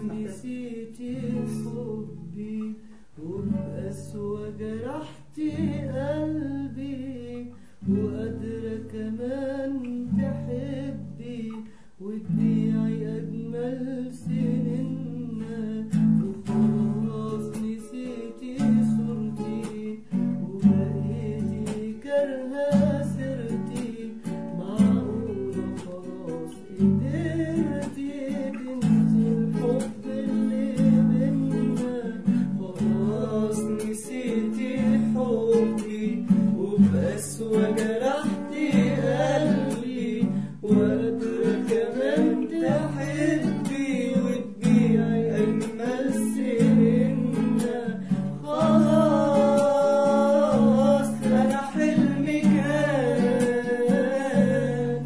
نسيتي حبي وبقسوة جرحتي قلبي وقادرة كمان تحبي وتبيعي أجمل سننا وخلاص نسيتي صورتي وبقيتي كارهة سيرتي معقولة خلاص قدرتي تنسي الحب اللي بينا خلاص نسيتي حبي وبقسوة جرحتي قلبي وقادرة كمان تحبي وتبيعي أجمل سننا خلاص أنا حلمي كان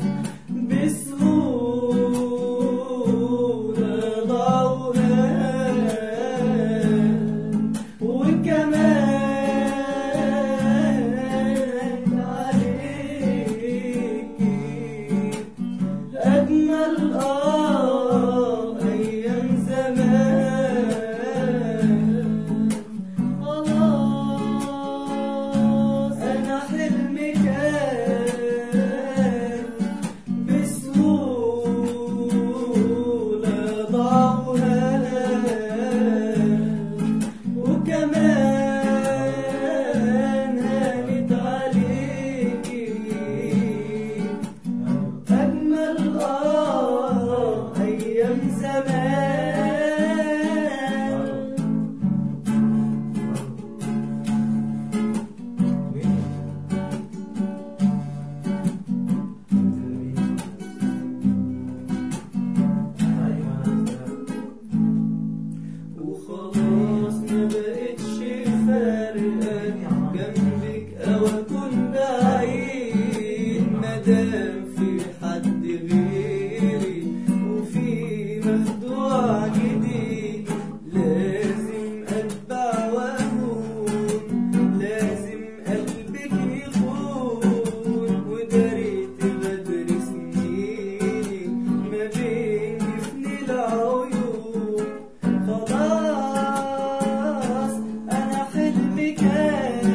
بسهولة ضوهان وكمان عليكي أجمل آه أيام زمان خلاص أنا حلمي كان بسهولة ضعوها وكمان هانت عليكي أجمل آه أيام زمان وخلاص ما بقتش فارقة جنبك أو أكون بعيد مادام في حد غيري وفي مخدوع جديد لازم أتبع وأهون لازم قلبك يخون وداريت بدري سنيني ما بين جفن العيون خلاص أنا حلمي كان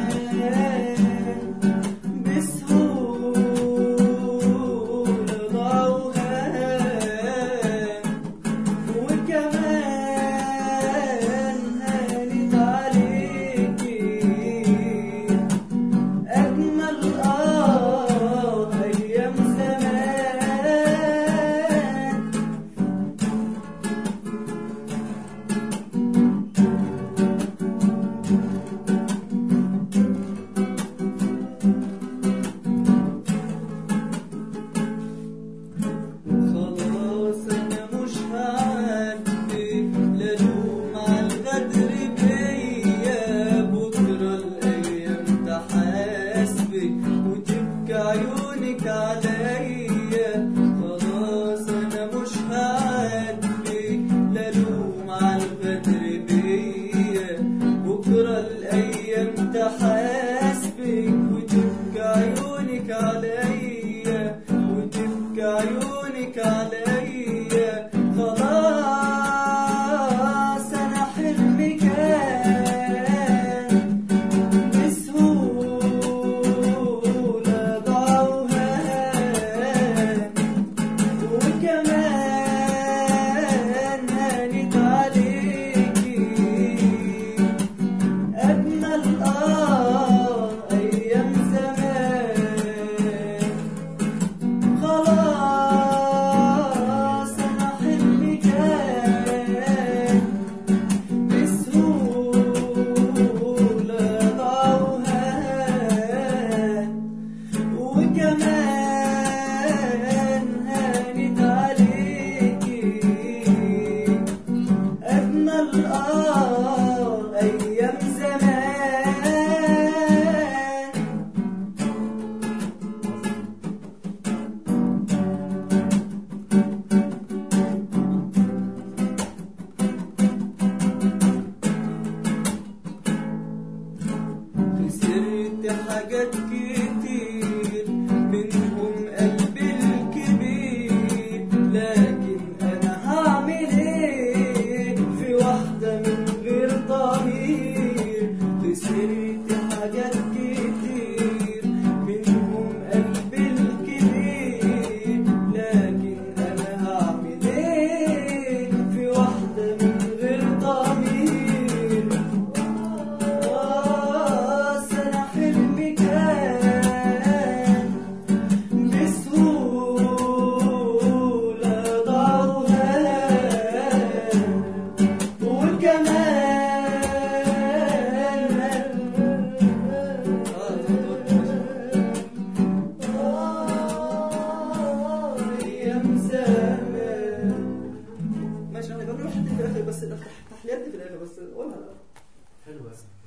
بسهولة ضوهان وكمان هانت عليكي أجمل آه أيام زمان خلاص انا مش هعدي لا لوم على الغدر بيا بكره الايام تحاسبك وتبكي عيونك عليا خلاص انا مش هعدي لا لوم على الغدر بيا بكره الايام تحاسبك وتبكي عيونك عليا وتبكي عيونك عليا خلاص انا حلمي كان بسهولة ضوهان وكمان هانت عليكي أجمل آه أيام زمان خلاص أنا حلمي كان بسهولة ضوهان وكمان هانت عليكي أجمل آه أيام زمان خسرت حاجات كتير منهم قلبي الكبير لكن انا هعمل ايه ماشي انا بنروح في الاخر بس تحليلتي في الاخر بس قولها لا حلو بس